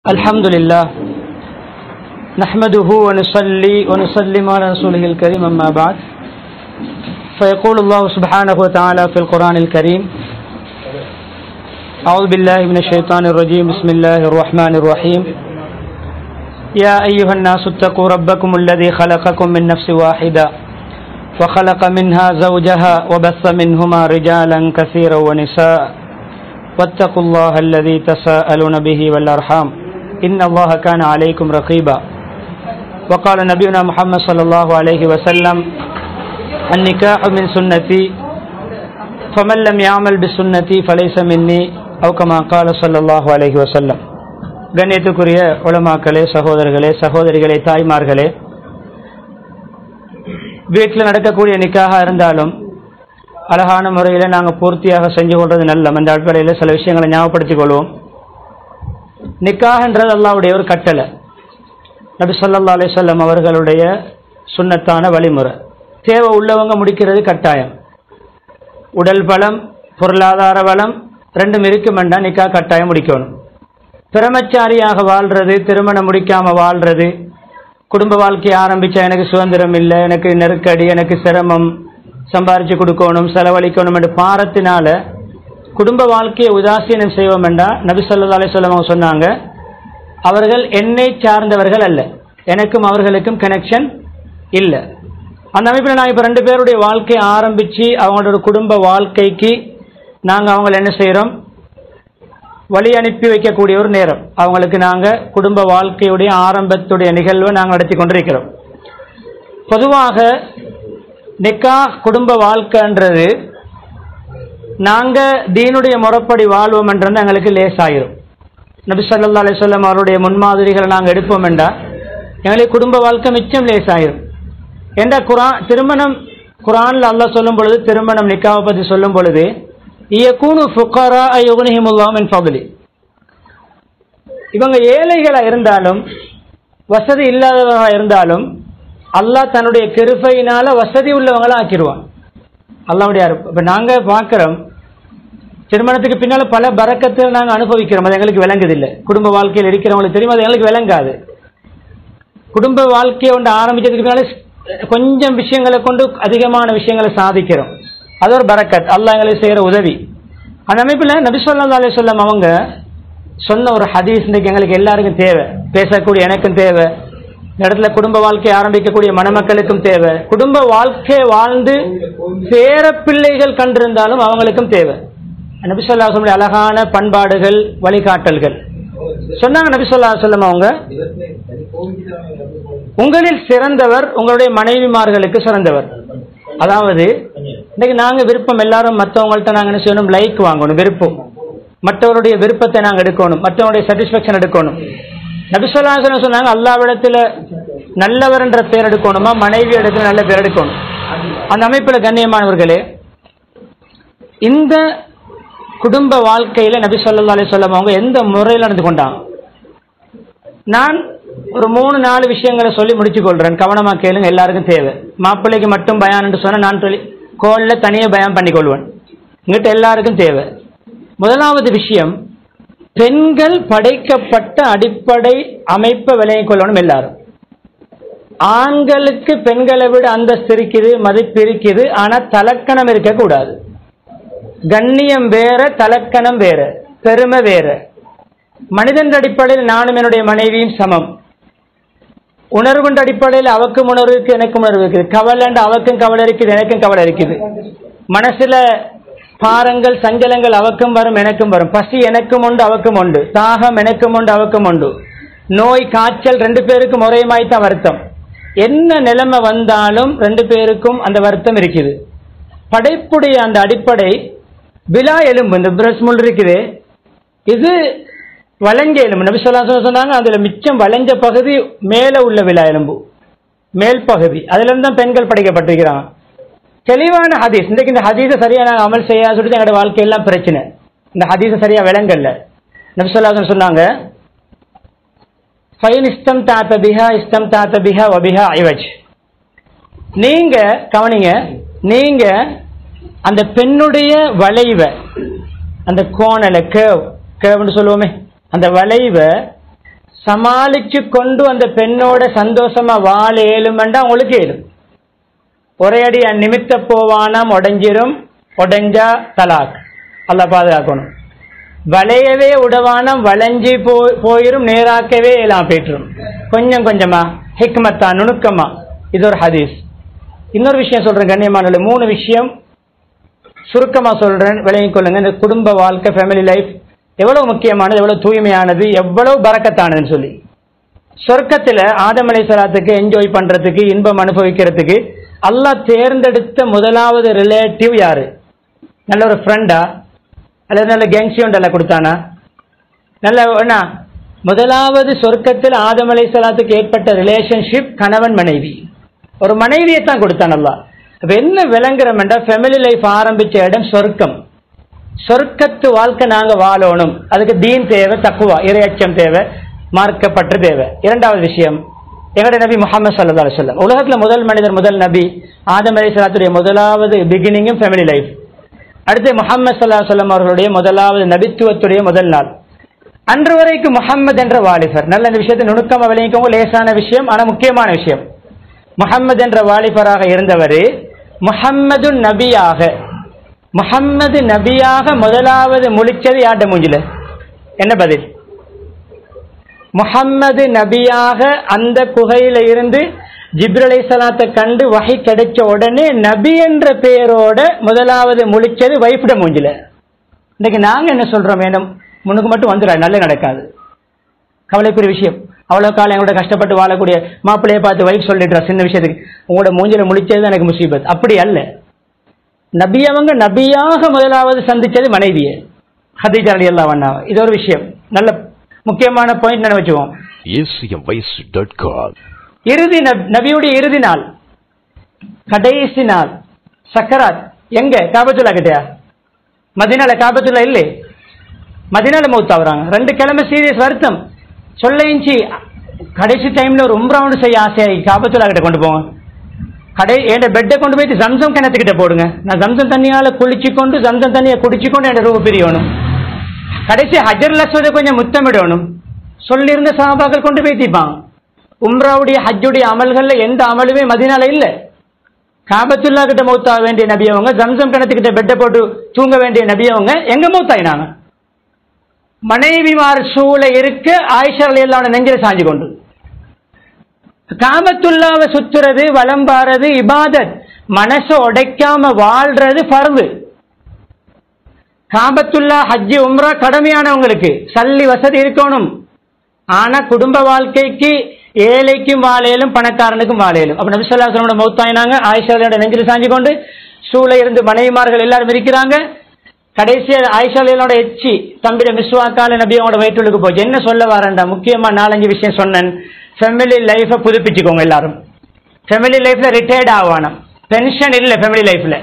الحمد لله نحمده ونصلي ونسلم على رسوله الكريم أما بعد فيقول الله سبحانه وتعالى في القرآن الكريم أعوذ بالله من الشيطان الرجيم بسم الله الرحمن الرحيم يا أيها الناس اتقوا ربكم الذي خلقكم من نفس واحدة وخلق منها زوجها وبث منهما رجالا كثيرا ونساء واتقوا الله الذي تساءلون به والأرحام إن الله كان عليكم رقيبا وقال نبينا محمد صلى الله عليه وسلم النكاح من سنتي فمن لم يعمل بسنتي فليس مني أو كما قال صلى الله عليه وسلم கண்ணியத்துக்குரிய உலமாக்களே சகோதரர்களே சகோதரிகளே தாய்மார்களே வீட்டில் நடக்கக்கூடிய நிக்காக இருந்தாலும் அழகான முறையில் நாங்கள் பூர்த்தியாக செஞ்சு கொள்வது நல்ல அந்த அடிப்படையில் சில விஷயங்களை ஞாபகப்படுத்திக் கொள்வோம் நிக்காகன்றது அல்லாவுடைய ஒரு கட்டளை நபி சொல்லா அலிசல்லம் அவர்களுடைய சுண்ணத்தான வழிமுறை தேவை உள்ளவங்க முடிக்கிறது கட்டாயம் உடல் பலம் பொருளாதார வளம் ரெண்டும் இருக்குமெண்டா நிக்கா கட்டாயம் முடிக்கணும் பிரமச்சாரியாக வாழ்றது திருமணம் முடிக்காம வாழ்றது குடும்ப வாழ்க்கையை ஆரம்பிச்சா எனக்கு சுதந்திரம் இல்லை எனக்கு நெருக்கடி எனக்கு சிரமம் சம்பாரிச்சு கொடுக்கணும் செலவழிக்கணும் என்று பாரத்தினால குடும்ப வாழ்க்கையை உதாசீனம் செய்வோம் என்றா நபி சொல்லா அலிஸ்லாம் அவங்க சொன்னாங்க அவர்கள் என்னை சார்ந்தவர்கள் அல்ல எனக்கும் அவர்களுக்கும் கனெக்ஷன் இல்லை அந்த அமைப்பில் நாங்கள் இப்போ ரெண்டு பேருடைய வாழ்க்கையை ஆரம்பித்து அவங்களோட குடும்ப வாழ்க்கைக்கு நாங்கள் அவங்கள என்ன செய்கிறோம் வழி அனுப்பி வைக்கக்கூடிய ஒரு நேரம் அவங்களுக்கு நாங்கள் குடும்ப வாழ்க்கையுடைய ஆரம்பத்துடைய நிகழ்வை நாங்கள் நடத்தி கொண்டிருக்கிறோம் பொதுவாக நிக்கா குடும்ப வாழ்க்கைன்றது நாங்கள் தீனுடைய முறைப்படி வாழ்வோம் என்றது எங்களுக்கு லேசாயிரும் நபி சொல்லா அலிஸ்லாம் அவருடைய முன்மாதிரிகளை நாங்கள் எடுப்போம் என்றா எங்களுக்கு குடும்ப வாழ்க்கை மிச்சம் லேசாயிரும் என்ற குரான் திருமணம் குரானில் அல்லா சொல்லும் பொழுது திருமணம் நிக்காவை பற்றி சொல்லும் பொழுது இயக்கூனு ஃபுக்காரா யுகனிஹிமுல்லாம் என் ஃபபலி இவங்க ஏழைகளாக இருந்தாலும் வசதி இல்லாதவர்களாக இருந்தாலும் அல்லாஹ் தன்னுடைய கிருபையினால வசதி உள்ளவங்களா ஆக்கிடுவான் அல்லாவுடைய அருப்பு இப்போ நாங்கள் பார்க்குறோம் திருமணத்துக்கு பின்னால் பல பறக்கத்தை நாங்கள் அனுபவிக்கிறோம் அது எங்களுக்கு விளங்குதில்லை குடும்ப வாழ்க்கையில் இருக்கிறவங்களுக்கு தெரியும் அது எங்களுக்கு விளங்காது குடும்ப வாழ்க்கையை ஒன்று ஆரம்பிச்சதுக்கு பின்னால கொஞ்சம் விஷயங்களை கொண்டு அதிகமான விஷயங்களை சாதிக்கிறோம் அது ஒரு பரக்கத் அல்லாஹ் எங்களுக்கு செய்கிற உதவி அந்த அமைப்பில் நபிசல்லா அலி சொல்லம் அவங்க சொன்ன ஒரு ஹதீஸ் இன்றைக்கு எங்களுக்கு எல்லாருக்கும் தேவை பேசக்கூடிய எனக்கும் தேவை இந்த இடத்துல குடும்ப வாழ்க்கையை ஆரம்பிக்கக்கூடிய மணமக்களுக்கும் தேவை குடும்ப வாழ்க்கையை வாழ்ந்து பேர பிள்ளைகள் கண்டிருந்தாலும் அவங்களுக்கும் தேவை நபிசல்லாசனுடைய அழகான பண்பாடுகள் வழிகாட்டல்கள் சொன்னாங்க நபிசல்லா சொல்லம் அவங்க உங்களில் சிறந்தவர் உங்களுடைய மனைவிமார்களுக்கு சிறந்தவர் அதாவது இன்னைக்கு நாங்க விருப்பம் எல்லாரும் மற்றவங்கள்ட்ட நாங்க என்ன செய்யணும் லைக் வாங்கணும் விருப்பம் மற்றவருடைய விருப்பத்தை நாங்க எடுக்கணும் மற்றவருடைய சாட்டிஸ்பேக்ஷன் எடுக்கணும் நபிசல்லாசனம் சொன்னாங்க அல்லாவிடத்துல நல்லவர் என்ற பேர் எடுக்கணுமா மனைவி இடத்துல நல்ல பேர் எடுக்கணும் அந்த அமைப்பில் கண்ணியமானவர்களே இந்த குடும்ப வாழ்க்கையில நபி சொல்லா அலி சொல்லம் அவங்க எந்த முறையில் நடந்து கொண்டாங்க நான் ஒரு மூணு நாலு விஷயங்களை சொல்லி முடிச்சு கொள்றேன் கவனமா கேளுங்க எல்லாருக்கும் தேவை மாப்பிள்ளைக்கு மட்டும் பயான் சொன்னா நான் சொல்லி கோல்ல தனியே பயம் பண்ணி கொள்வேன் இங்கிட்ட எல்லாருக்கும் தேவை முதலாவது விஷயம் பெண்கள் படைக்கப்பட்ட அடிப்படை அமைப்பை விலகிக் கொள்ளணும் எல்லாரும் ஆண்களுக்கு பெண்களை விட அந்தஸ்து இருக்குது மதிப்பு இருக்குது ஆனா தலக்கணம் இருக்கக்கூடாது கண்ணியம் வேற தலக்கணம் வேற பெருமை வேற மனிதன் அடிப்படையில் நானும் என்னுடைய மனைவியும் சமம் உணர்வுன்ற அடிப்படையில் அவக்கும் உணர்வு இருக்கு எனக்கும் உணர்வு இருக்குது கவலைண்டு அவக்கும் கவலை இருக்குது எனக்கும் கவலை இருக்குது மனசுல பாரங்கள் சஞ்சலங்கள் அவக்கும் வரும் எனக்கும் வரும் பசி எனக்கும் உண்டு அவக்கும் உண்டு தாகம் எனக்கும் உண்டு அவக்கும் உண்டு நோய் காய்ச்சல் ரெண்டு பேருக்கும் ஒரே மாதிரி தான் வருத்தம் என்ன நிலைமை வந்தாலும் ரெண்டு பேருக்கும் அந்த வருத்தம் இருக்குது படைப்புடைய அந்த அடிப்படை விழா எலும்பு இந்த பிரஸ் முள் இருக்குது இது வளைஞ்ச எலும்பு நபி சொல்லா சொன்னாங்க அதுல மிச்சம் வளைஞ்ச பகுதி மேல உள்ள விழா எலும்பு மேல் பகுதி அதுல இருந்து தான் பெண்கள் படைக்கப்பட்டிருக்கிறாங்க தெளிவான ஹதீஸ் இன்றைக்கு இந்த ஹதீஸை சரியா நாங்கள் அமல் செய்ய சொல்லிட்டு எங்களோட வாழ்க்கையெல்லாம் பிரச்சனை இந்த ஹதீஸை சரியா விளங்கல்ல நபிசல்லாசன் சொன்னாங்க ஃபைன் இஸ்டம் தாத்த பிஹா இஸ்டம் தாத்த பிஹா வபிஹா ஐவஜ் நீங்க கவனிங்க நீங்க அந்த பெண்ணுடைய வளைவை அந்த கோணலை கேவ் கேவ்னு சொல்லுவோமே அந்த வளைவை சமாளிச்சு கொண்டு அந்த பெண்ணோட சந்தோஷமா வாழ ஏழுமெண்டா உங்களுக்கு ஏழும் ஒரே அடி நிமித்த போவானாம் உடைஞ்சிரும் உடைஞ்சா தலாக் அல்ல பாதுகாக்கணும் வளையவே உடவானம் வளைஞ்சி போ போயிரும் நேராக்கவே எல்லாம் போயிட்டுரும் கொஞ்சம் கொஞ்சமா ஹிக்மத்தா நுணுக்கமா இது ஒரு ஹதீஸ் இன்னொரு விஷயம் சொல்றேன் கண்ணியமான மூணு விஷயம் சுருக்கமா சொல்றேன் விளங்கிக் கொள்ளுங்க இந்த குடும்ப வாழ்க்கை ஃபேமிலி லைஃப் எவ்வளவு முக்கியமானது எவ்வளவு தூய்மையானது எவ்வளவு பறக்கத்தானதுன்னு சொல்லி சொர்க்கத்துல ஆதம் அலைசலாத்துக்கு என்ஜாய் பண்றதுக்கு இன்பம் அனுபவிக்கிறதுக்கு அல்லாஹ் தேர்ந்தெடுத்த முதலாவது ரிலேட்டிவ் யாரு நல்ல ஒரு ஃப்ரெண்டா அல்லது நல்ல கேங்ஸியும் நல்லா கொடுத்தானா நல்ல என்ன முதலாவது சொர்க்கத்தில் ஆதம் அலைசலாத்துக்கு ஏற்பட்ட ரிலேஷன்ஷிப் கணவன் மனைவி ஒரு மனைவியை தான் கொடுத்தான் அல்லாஹ் அப்ப என்ன விளங்குறோம்டா ஃபேமிலி லைஃப் ஆரம்பிச்ச இடம் சொர்க்கம் சொர்க்கத்து வாழ்க்கை நாங்க வாழணும் அதுக்கு தீன் தேவை தக்குவா இரையச்சம் தேவை மார்க்கப்பற்று தேவை இரண்டாவது விஷயம் எங்களுடைய நபி முகமது சல்லா அலுவலம் உலகத்துல முதல் மனிதர் முதல் நபி ஆதம் அலி சலாத்துடைய முதலாவது பிகினிங்கும் ஃபேமிலி லைஃப் அடுத்து முகமது சல்லா சொல்லம் அவர்களுடைய முதலாவது நபித்துவத்துடைய முதல் நாள் அன்று வரைக்கும் முகம்மது என்ற வாலிபர் நல்ல இந்த விஷயத்தை நுணுக்கமா விளங்கிக்கோங்க லேசான விஷயம் ஆனா முக்கியமான விஷயம் முகம்மது என்ற வாலிபராக இருந்தவர் முஹம்மது நபியாக முஹம்மது நபியாக முதலாவது முழிச்சது யார்ட மூஞ்சில என்ன பதில் முஹம்மது நபியாக அந்த குகையில இருந்து ஜிப்ரலை சலாத்தை கண்டு வகை கிடைச்ச உடனே நபி என்ற பெயரோட முதலாவது முழிச்சது வைஃப்ட மூஞ்சில இன்னைக்கு நாங்க என்ன சொல்றோம் வேணும் முன்னுக்கு மட்டும் வந்துடாது நல்ல நடக்காது கவலைக்குரிய விஷயம் அவ்வளவு காலம் எங்களோட கஷ்டப்பட்டு வாழக்கூடிய மாப்பிள்ளையை பார்த்து வைஃப் சொல்லிடுறா சின்ன விஷயத்துக்கு உங்களோட மூஞ்சில முழிச்சது எனக்கு முசீபத் அப்படி அல்ல நபி அவங்க நபியாக முதலாவது சந்திச்சது மனைவியை ஹதீஜா அலி அல்லா இது ஒரு விஷயம் நல்ல முக்கியமான பாயிண்ட் நினைச்சுவோம் acmvoice.com இறுதி நப்- நபியுடைய இறுதி நாள் கடைசி நாள் சக்கராத் எங்க காபத்துல்லா கிட்டயா மதினால காபத்துல்லா இல்லை மதினால மௌத் ஆகுறாங்க ரெண்டு கிழமை சீரியஸ் வருத்தம் சொல்ல இஞ்சி கடைசி டைம்ல ஒரு உம்ரவுண்டு செய்ய ஆசையாகி காபத்துல்லா கிட்ட கொண்டு போங்க கடை என் பெட்டை கொண்டு போயிட்டு ஜம்சம் கிணத்துக்கிட்ட போடுங்க நான் ஜம்சம் தண்ணியால குளிச்சு கொண்டு ஜம்சம் தண்ணியை குடிச்சு கொண்டு என் ரூப பிரியணும் கடைசி ஹஜர் லஸ்வதை கொஞ்சம் முத்தமிடணும் சொல்லியிருந்த சாபாக்கள் கொண்டு போய் தீப்பாங்க உம்ராவுடைய ஹஜ்ஜுடைய அமல்கள்ல எந்த அமலுமே மதினால இல்ல காபத்துல்லா கிட்ட மௌத்தாக வேண்டிய நபியவங்க ஜம்சம் கிணத்துக்கிட்ட பெட்டை போட்டு தூங்க வேண்டிய நபியவங்க எங்க மௌத்தாயினாங்க மனைவிமார் சூழ இருக்க ஆயிஷா எல்லாம் நெஞ்சில சாஞ்சு கொண்டு காபத்துல்லாவை சுத்துறது வலம்பாறது இபாதத் மனசை உடைக்காம வாழ்றது ஃபர்து காபத்துல்லா ஹஜ்ஜி உம்ரா கடமையானவங்களுக்கு சல்லி வசதி இருக்கணும் ஆனா குடும்ப வாழ்க்கைக்கு ஏழைக்கும் வாழையிலும் பணக்காரனுக்கும் வாழையிலும் அப்ப நபிசல்லாசனோட மௌத்தாயினாங்க ஆயிஷாலையோட நெஞ்சில் சாஞ்சி கொண்டு சூழ இருந்து மனைவிமார்கள் எல்லாரும் இருக்கிறாங்க கடைசியா ஆயிஷாலையோட எச்சி தம்பிட மிஸ்வாக்கால நபி அவங்களோட வயிற்றுக்கு போச்சு என்ன சொல்ல வரேன்டா முக்கியமா நாலஞ்சு விஷயம் சொன்னேன் ஃபேமிலி லைஃபை புதுப்பிச்சுக்கோங்க எல்லாரும் ஃபேமிலி லைஃப்ல ரிட்டையர்ட் ஆவானம் பென்ஷன் இல்லை ஃபேமிலி லைஃப்ல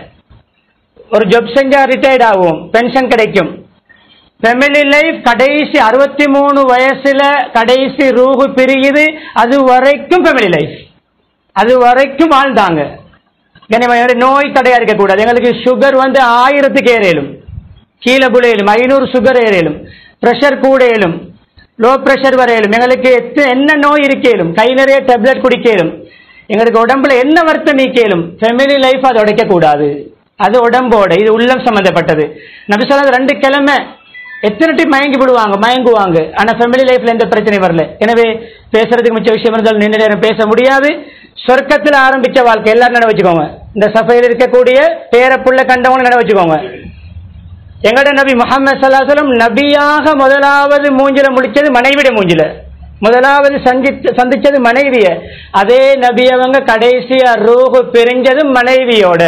ஒரு ஜாப் செஞ்சா ரிட்டையர்ட் ஆகும் பென்ஷன் கிடைக்கும் ஃபேமிலி லைஃப் கடைசி அறுபத்தி மூணு வயசுல கடைசி ரூஹு பிரியுது அது வரைக்கும் ஃபேமிலி லைஃப் அது வரைக்கும் வாழ்ந்தாங்க கனிமையோட நோய் தடையா இருக்கக்கூடாது எங்களுக்கு சுகர் வந்து ஆயிரத்துக்கு ஏறேலும் கீழே புழையிலும் ஐநூறு சுகர் ஏறேலும் ப்ரெஷர் கூடையிலும் லோ ப்ரெஷர் வரையிலும் எங்களுக்கு எத்த என்ன நோய் இருக்கேலும் கை நிறைய டேப்லெட் குடிக்கலும் எங்களுக்கு உடம்புல என்ன வருத்தம் நீக்கலும் ஃபேமிலி லைஃப் அதை உடைக்க கூடாது அது உடம்போட இது உள்ளம் சம்பந்தப்பட்டது நபி சொன்னது ரெண்டு கிழமை எத்தனை டைம் மயங்கி விடுவாங்க மயங்குவாங்க ஆனா ஃபேமிலி லைஃப்ல எந்த பிரச்சனையும் வரல எனவே பேசுறதுக்கு மிச்ச விஷயம் இருந்தாலும் நின்று நேரம் பேச முடியாது சொர்க்கத்தில் ஆரம்பிச்ச வாழ்க்கை எல்லாரும் நட வச்சுக்கோங்க இந்த சஃபையில் இருக்கக்கூடிய பேரப்புள்ள கண்டவங்க நட வச்சுக்கோங்க எங்கட நபி முகமது சல்லாஹலம் நபியாக முதலாவது மூஞ்சில முடிச்சது மனைவிட மூஞ்சில முதலாவது சந்தித்து சந்திச்சது மனைவிய அதே நபி அவங்க கடைசியா ரூஹு பிரிஞ்சது மனைவியோட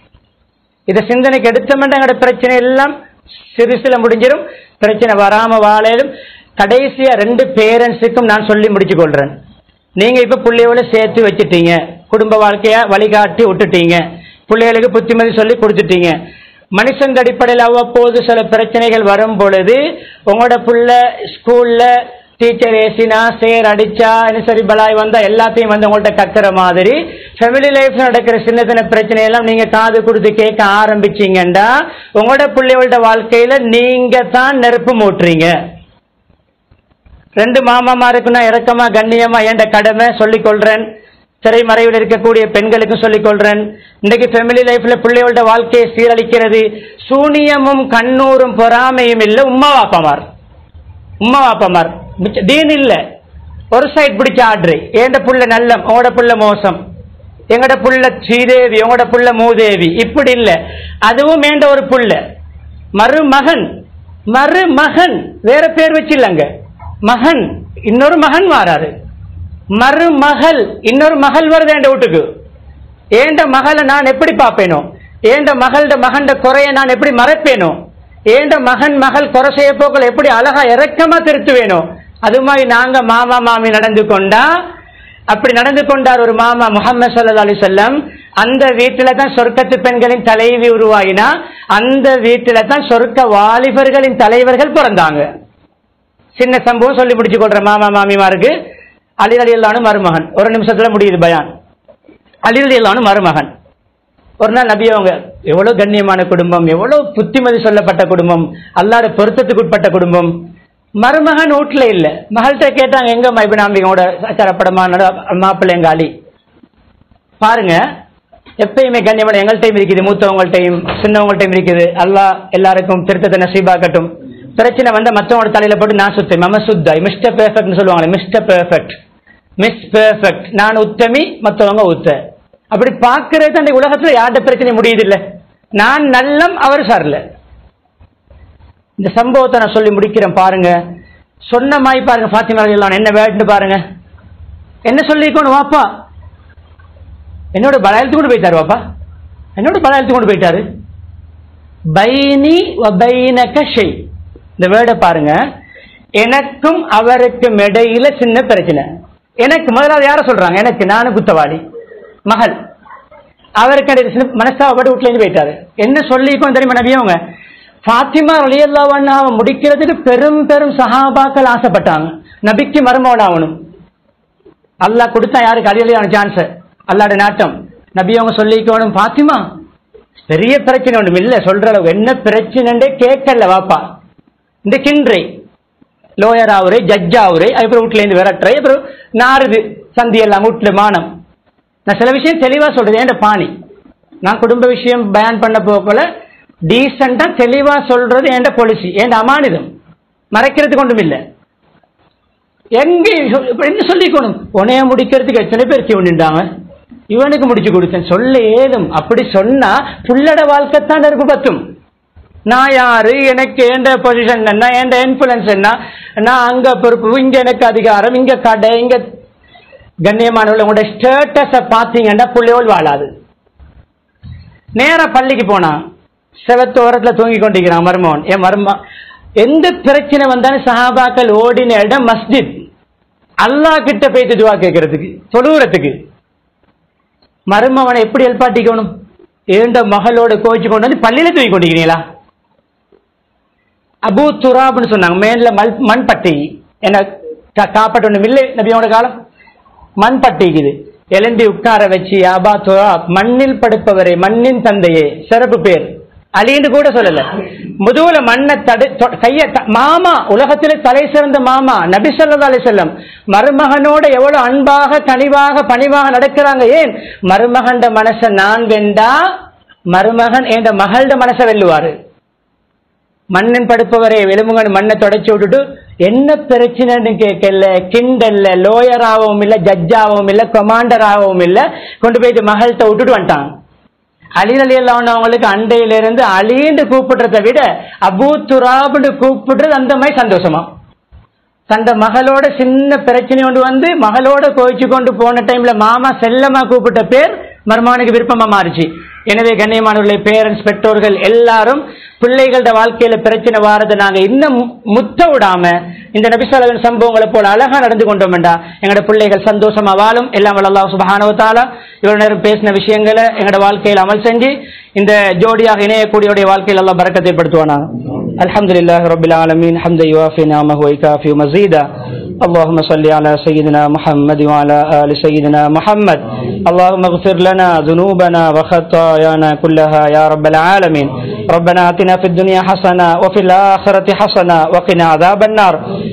இதை சிந்தனைக்கு எடுத்தமென்ற எங்கட பிரச்சனை எல்லாம் சிறுசில முடிஞ்சிடும் பிரச்சனை வராம வாழையிலும் கடைசியா ரெண்டு பேரண்ட்ஸுக்கும் நான் சொல்லி முடிச்சு கொள்றேன் நீங்க இப்ப பிள்ளையோட சேர்த்து வச்சுட்டீங்க குடும்ப வாழ்க்கைய வழிகாட்டி விட்டுட்டீங்க பிள்ளைகளுக்கு புத்திமதி சொல்லி கொடுத்துட்டீங்க மனுஷங்க அடிப்படையில் அவ்வப்போது சில பிரச்சனைகள் வரும் பொழுது உங்களோட புள்ள ஸ்கூல்ல டீச்சர் ஏசினா சேர் அடிச்சா என்ன சரி பலாய் வந்தா எல்லாத்தையும் வந்து உங்கள்ட்ட கத்துற மாதிரி ஃபேமிலி லைஃப்ல நடக்கிற சின்ன சின்ன பிரச்சனை எல்லாம் நீங்க காது கொடுத்து கேட்க ஆரம்பிச்சீங்கண்டா உங்களோட பிள்ளைகளோட வாழ்க்கையில நீங்க தான் நெருப்பு மூட்டுறீங்க ரெண்டு மாமாமாருக்கு நான் இறக்கமா கண்ணியமா ஏண்ட கடமை சொல்லிக் கொள்றேன் திரைமறைவில் இருக்கக்கூடிய பெண்களுக்கும் சொல்லிக் கொள்றேன் இன்னைக்கு ஃபேமிலி லைஃப்ல பிள்ளைகளோட வாழ்க்கையை சீரழிக்கிறது சூனியமும் கண்ணூரும் பொறாமையும் இல்ல உம்மா வாப்பமார் உம்மா வாப்பமார் மிச்ச- தீன் இல்ல ஒரு சைடு பிடிச்ச ஆர்டர் ஏண்ட புள்ள நல்ல உங்களோட புள்ள மோசம் எங்கட புள்ள ஸ்ரீதேவி உங்களோட புள்ள மூதேவி இப்படி இல்ல அதுவும் ஏண்ட ஒரு புள்ள மருமகன் மருமகன் வேற பேர் வச்சில்லங்க மகன் இன்னொரு மகன் வாராரு மருமகள் இன்னொரு மகள் வருது என் வீட்டுக்கு ஏண்ட மகளை நான் எப்படி பார்ப்பேனோ ஏண்ட மகள்ட மகன்ட குறைய நான் எப்படி மறைப்பேனோ ஏண்ட மகன் மகள் குறை செய்ய போக்கள் எப்படி அழகா இறக்கமா திருத்துவேனோ அது மாதிரி நாங்க மாமா மாமி நடந்து கொண்டா அப்படி நடந்து கொண்டார் ஒரு மாமா முகமது சல்லா அலி சொல்லம் அந்த வீட்டில தான் சொர்க்கத்து பெண்களின் தலைவி உருவாகினா அந்த வீட்டில தான் சொர்க்க வாலிபர்களின் தலைவர்கள் பிறந்தாங்க சின்ன சம்பவம் சொல்லி முடிச்சு கொள்ற மாமா மாமிமாருக்கு அலி அலி அல்லானு மருமகன் ஒரு நிமிஷத்துல முடியுது பயான் அலி அலி அல்லானு மருமகன் ஒரு நாள் நபி அவங்க எவ்வளவு கண்ணியமான குடும்பம் எவ்வளவு புத்திமதி சொல்லப்பட்ட குடும்பம் அல்லாட பொருத்தத்துக்கு உட்பட்ட குடும்பம் மருமகன் வீட்டுல இல்ல மகள்கிட்ட கேட்டாங்க எங்க மைபி நாம்பிகளோட சரப்படமா மாப்பிள்ளை எங்க அலி பாருங்க எப்பயுமே கண்ணியமான எங்கள்கிட்டையும் இருக்குது மூத்தவங்கள்ட்டையும் சின்னவங்கள்ட்டையும் இருக்குது அல்லாஹ் எல்லாருக்கும் திருத்தத்தை நசீபாக்கட்டும் பிரச்சனை வந்து மற்றவங்களோட தலையில போட்டு நான் சுத்தம் மம சுத்தாய் மிஸ்டர் பெர்ஃபெக்ட்னு சொல்லுவாங்களே மிஸ்டர் பெர்ஃபெக்ட் மிஸ் பெர்ஃபெக்ட் நான் உத்தமி மற்றவங்க உத்த அப்படி பார்க்கறது அந்த உலகத்துல யார்கிட்ட பிரச்சனை முடியுது இல்ல நான் நல்லம் அவர் சார்ல இந்த சம்பவத்தை நான் சொல்லி முடிக்கிறேன் பாருங்க சொன்ன மாதிரி பாருங்க ஃபாத்திமா எல்லாம் என்ன வேட்டுன்னு பாருங்க என்ன சொல்லிக்கணும் வாப்பா என்னோட பலாயத்து கொண்டு போயிட்டாரு வாப்பா என்னோட பலாயத்து கொண்டு போயிட்டாரு பைனி வபைனக ஷெய் இந்த வேர்டை பாருங்க எனக்கும் அவருக்கும் இடையில சின்ன பிரச்சனை எனக்கு முதலாவது யார சொல்றாங்க எனக்கு நானு குத்தவாளி மகள் அவருக்கு இடையில சின்ன மனஸ்தாபப்பட்டு வீட்டுல இருந்து போயிட்டாரு என்ன சொல்லிக்கணும் தெரியுமா நபி அவங்க ஃபாத்திமா அலியல்லாவண்ணா முடிக்கிறதுக்கு பெரும் பெரும் சஹாபாக்கள் ஆசைப்பட்டாங்க நபிக்கு மருமகன் ஆகணும் அல்லாஹ் கொடுத்தா யாருக்கு அலியலியான சான்ஸ் அல்லாட நாட்டம் நபி அவங்க சொல்லிக்கணும் பாத்திமா பெரிய பிரச்சனை ஒண்ணும் இல்ல சொல்ற அளவு என்ன பிரச்சனைன்றே கேட்கல வாப்பா இந்த கின்றை லோயர் ஆவுரை ஜட்ஜ் ஆவுரை அப்புறம் வீட்டுல இருந்து விரட்டுறை அப்புறம் நாறுது சந்தி எல்லாம் வீட்டுல மானம் நான் சில விஷயம் தெளிவா சொல்றது ஏன்ட பாணி நான் குடும்ப விஷயம் பயன் பண்ண போகல டீசெண்டா தெளிவா சொல்றது ஏண்ட பாலிசி ஏண்ட அமானிதம் மறைக்கிறதுக்கு ஒன்றும் இல்லை எங்க சொல்- இப்ப என்ன சொல்லிக்கணும் உனைய முடிக்கிறதுக்கு எத்தனை பேர் கியூ நின்றாங்க இவனுக்கு முடிச்சு கொடுத்தேன் சொல்ல ஏதும் அப்படி சொன்னா புள்ளட வாழ்க்கை தான் இருக்கு பத்தும் நான் யாரு எனக்கு ஏண்ட பொசிஷன் என்ன ஏண்ட இன்ஃபுளுன்ஸ் என்ன நான் அங்க பொறுப்பு இங்க எனக்கு அதிகாரம் இங்க கடை இங்க கண்ணியமானவர்கள் உங்களோட ஸ்டேட்டஸ பாத்தீங்கன்னா புள்ளையோல் வாழாது நேரா பள்ளிக்கு போனான் செவத்தோரத்துல தூங்கி கொண்டிருக்கிறான் மருமகன் என் மரும எந்த பிரச்சனை வந்தாலும் சஹாபாக்கள் ஓடின இடம் மஸ்ஜித் அல்லாஹ் கிட்ட போயிட்டு துவா கேட்கறதுக்கு தொழுவுறதுக்கு மருமவனை எப்படி எழுப்பாட்டிக்கணும் ஏண்ட மகளோட கோச்சு கொண்டு வந்து பள்ளியில தூக்கி கொண்டிருக்கிறீங்களா அபு துராப்னு சொன்னாங்க மேல மல் மண்பட்டி என்ன கா- காப்பாட்டு ஒண்ணும் இல்லை நபியோட காலம் மண்பட்டிக்குது எலண்டி உட்கார வச்சு அபா துராப் மண்ணில் படுப்பவரே மண்ணின் தந்தையே சிறப்பு பேர் அலின்னு கூட சொல்லல முதுகுல மண்ணை தடு தொ- கைய த- மாமா உலகத்திலே தலை சிறந்த மாமா நபி ஸல்லல்லாஹு அலைஹி வஸல்லம் மருமகனோட எவ்வளவு அன்பாக கனிவாக பணிவாக நடக்கிறாங்க ஏன் மருமகண்ட மனச நான் வெண்டா மருமகன் என்ற மகள்ட மனசை வெல்லுவாரு மண்ணின் படுப்பவரை எலும்புங்கன் மண்ணை தொடச்சி விட்டுட்டு என்ன பிரச்சனைன்னு கேட்கல கிண்டல்ல லோயர் ஆகவும் இல்ல ஜட்ஜ் ஆகவும் இல்ல கமாண்டர் ஆகவும் இல்ல கொண்டு போயிட்டு மகள்கிட்ட விட்டுட்டு வந்துட்டாங்க அலி அலி அவங்களுக்கு அண்டையில இருந்து அலின்னு கூப்பிடுறதை விட அபூ துராப்னு கூப்பிடுறது அந்த மாதிரி சந்தோஷமா தந்த மகளோட சின்ன பிரச்சனை கொண்டு வந்து மகளோட கோயிச்சு கொண்டு போன டைம்ல மாமா செல்லமா கூப்பிட்ட பேர் மருமானுக்கு விருப்பமா மாறுச்சு எனவே கண்ணியமானவர்களே பேரண்ட்ஸ் பெற்றோர்கள் எல்லாரும் பிள்ளைகளோட வாழ்க்கையில பிரச்சனை வாரதை நாங்க இன்னும் முத்த விடாம இந்த நபிசாலகன் சம்பவங்களை போல அழகா நடந்து கொண்டோம்டா எங்களோட பிள்ளைகள் சந்தோஷமா வாழும் எல்லாம் அல்லாஹ் சுபஹானஹு தஆலா இவ்வளவு நேரம் பேசின விஷயங்களை எங்களோட வாழ்க்கையில் அமல் செஞ்சு இந்த ஜோடியாக இணையக்கூடியவருடைய வாழ்க்கையில் எல்லாம் பறக்கத்தை படுத்துவானாங்க அல்ஹம்துலில்லாஹி ரப்பில் ஆலமீன் ஹம்தை யுவாஃபி நிஅமஹு வயுகாஃபி மஸீதா اللهم صل على سيدنا محمد وعلى آل سيدنا محمد اللهم اغفر لنا ذنوبنا وخطايانا كلها يا رب العالمين ربنا آتنا في الدنيا حسنة وفي الآخرة حسنة وقنا عذاب النار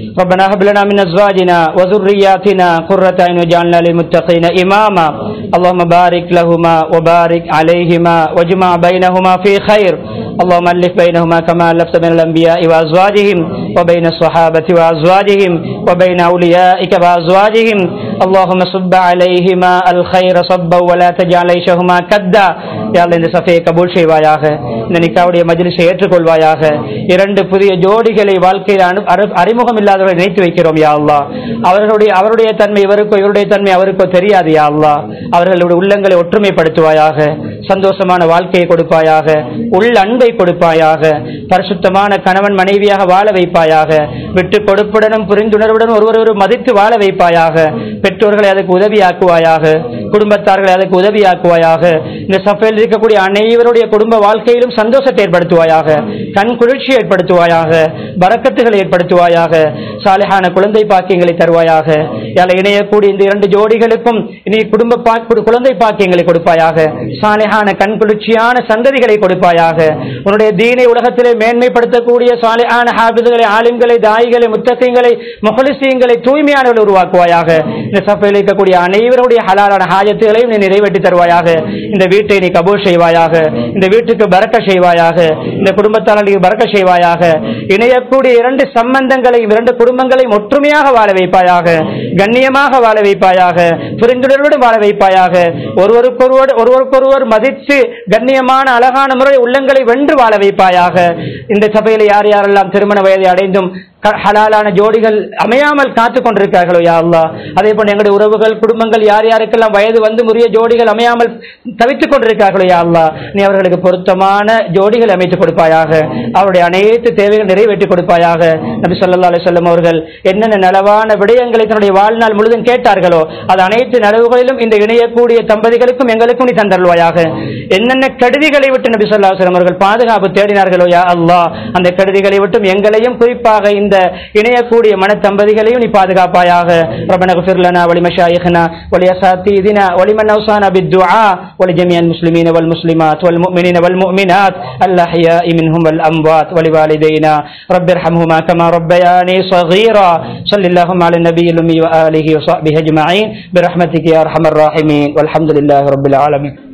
ربنا هب لنا من ازواجنا وذرياتنا قرة اعين واجعلنا للمتقين اماما اللهم بارك لهما وبارك عليهما واجمع بينهما في خير اللهم الف بينهما كما الفت بين الانبياء وازواجهم وبين الصحابه وازواجهم وبين اوليائك وازواجهم اللهم صب عليهما الخير صبا ولا تجعل عيشهما كدا يا الله இந்த சஃபையை கபூல் செய்வாயாக இந்த நிக்காவுடைய மஜ்லிஸை ஏற்றுக்கொள்வாயாக இரண்டு புதிய ஜோடிகளை வாழ்க்கையில் அனு அரு- அறிமுகம் இல்லாதவர்களை நினைத்து வைக்கிறோம் யா அல்லாஹ் அவர்களுடைய அவருடைய தன்மை இவருக்கோ இவருடைய தன்மை அவருக்கோ தெரியாது யா அல்லாஹ் அவர்களுடைய உள்ளங்களை ஒற்றுமைப்படுத்துவாயாக சந்தோஷமான வாழ்க்கையை கொடுப்பாயாக உள்ள அன்பை கொடுப்பாயாக பரிசுத்தமான கணவன் மனைவியாக வாழ வைப்பாயாக விட்டு கொடுப்புடனும் புரிந்துணர்வுடன் ஒருவரொரு மதித்து வாழ வைப்பாயாக பெற்றோர்களை அதுக்கு உதவியாக்குவாயாக குடும்பத்தார்களை அதுக்கு உதவியாக்குவாயாக இந்த சஃபையில் இருக்கக்கூடிய அனைவருடைய குடும்ப வாழ்க்கையிலும் சந்தோஷத்தை ஏற்படுத்துவாயாக கண் குளிர்ச்சி ஏற்படுத்துவாயாக பரக்கத்துகளை ஏற்படுத்துவாயாக சாலிஹான குழந்தை பாக்கியங்களை தருவாயாக யால இணையக்கூடிய இந்த இரண்டு ஜோடிகளுக்கும் இனி குடும்ப பா- கு- குழந்தை பாக்கியங்களை கொடுப்பாயாக சாலிஹான கண் குளிர்ச்சியான சந்ததிகளை கொடுப்பாயாக உன்னுடைய தீனை உலகத்திலே மேன்மைப்படுத்தக்கூடிய சாலிஹான ஹாபிதுகளை ஆலிம்களை தாயிகளை முத்தகங்களை முகலிசியங்களை தூய்மையானவர்கள் உருவாக்குவாயாக இந்த சபையில் இருக்கக்கூடிய அனைவருடைய ஹலாலான ஹாஜத்துகளையும் நீ நிறைவேற்றி தருவாயாக இந்த வீட்டை நீ கபூல் செய்வாயாக இந்த வீட்டுக்கு பறக்க செய்வாயாக இந்த குடும்பத்தாளர்களுக்கு பறக்க செய்வாயாக இணையக்கூடிய இரண்டு சம்பந்தங்களையும் இரண்டு குடும்பங்களையும் ஒற்றுமையாக வாழ வைப்பாயாக கண்ணியமாக வாழ வைப்பாயாக புரிந்துணர்வுடன் வாழ வைப்பாயாக ஒருவருக்கொருவர் ஒருவருக்கொருவர் மதித்து கண்ணியமான அழகான முறை உள்ளங்களை வென்று வாழ வைப்பாயாக இந்த சபையில் யார் யாரெல்லாம் திருமண வயதை அடைந்தும் க- ஹலாலான ஜோடிகள் அமையாமல் காத்துக் கொண்டிருக்கிறார்களோ யா அல்லாஹ் அதே போல எங்களுடைய உறவுகள் குடும்பங்கள் யார் யாருக்கெல்லாம் வயது வந்து முறிய ஜோடிகள் அமையாமல் தவித்துக் கொண்டிருக்கிறார்களோ யா அல்லாஹ் நீ அவர்களுக்கு பொருத்தமான ஜோடிகள் அமைத்துக் கொடுப்பாயாக அவருடைய அனைத்து தேவைகள் நிறைவேற்றி கொடுப்பாயாக நபி ஸல்லல்லாஹு அலைஹி வஸல்லம் அவர்கள் என்னென்ன நலவான விடயங்களை தன்னுடைய வாழ்நாள் முழுதும் கேட்டார்களோ அது அனைத்து நலவுகளிலும் இந்த இணையக்கூடிய தம்பதிகளுக்கும் எங்களுக்கும் நீ தந்தருள்வாயாக என்னென்ன கெடுதிகளை விட்டு நபி ஸல்லல்லாஹு அலைஹி வஸல்லம் அவர்கள் பாதுகாப்பு தேடினார்களோ யா அல்லாஹ் அந்த கெடுதிகளை விட்டும் எங்களையும் குறிப்பாக இந்த இணையக்கூடிய மன தம்பதிகளையும் நீ பாதுகாப்பாயாக ربنا اغفر لنا ولمشايخنا ولأساتذتنا ولمن أوصانا بالدعاء ولجميع المسلمين والمسلمات والمؤمنين والمؤمنات الأحياء منهم والأموات ولوالدينا رب ارحمهما كما ربياني صغيرا صل اللهم على النبي الأمي وآله وصحبه أجمعين برحمتك يا أرحم الراحمين والحمد لله رب العالمين